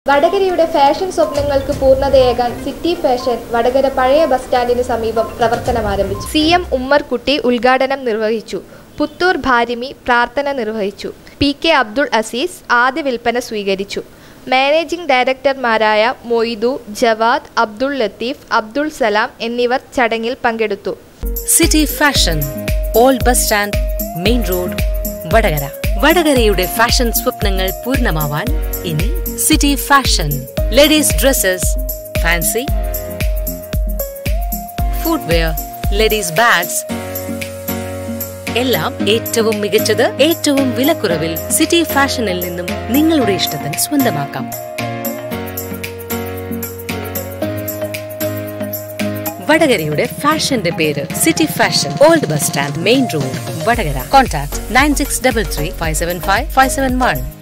വടകരയുടെ fashion സ്വപ്നങ്ങൾക്ക് പൂർണ്ണതയേകാൻ city fashion Vadakara പഴയ bus സ്റ്റാൻഡിന് സമീപം പ്രവർത്തനം ആരംഭിച്ചു സി എം ഉമ്മർകുട്ടി ഉദ്ഘാടനം നിർവഹിച്ചു പുത്തൂർ ഭാരിമി പ്രാർത്ഥന നിർവഹിച്ചു പി കെ അബ്ദുൾ അസീസ് ആദ്യ വിൽപ്പന സ്വീകരിച്ചു മാനേജിംഗ് ഡയറക്ടർമാരായ മൊയ്തു ജവാദ് അബ്ദുൾ ലത്തീഫ് അബ്ദുൾ സലാം എന്നിവർ ചടങ്ങിൽ പങ്കെടുത്തു city fashion old bus stand main road Vadakara വടകരയുടെ ഫാഷൻ സ്വപ്നങ്ങൾ പൂർണ്ണമാവാൻ ഇനി city fashion ladies dresses fancy footwear ladies bags എല്ലാം ഏറ്റവും മികച്ചത് ഏറ്റവും വിലക്കുറവിൽ സിറ്റി ഫാഷനിൽ നിന്നും നിങ്ങളുടെ ഇഷ്ടത്തിന് സ്വന്തമാക്കാം വടകരയുടെ ഫാഷന്റെ പേര് city fashion old bus stand main road Vadakara contact nine six double three five seven five five seven one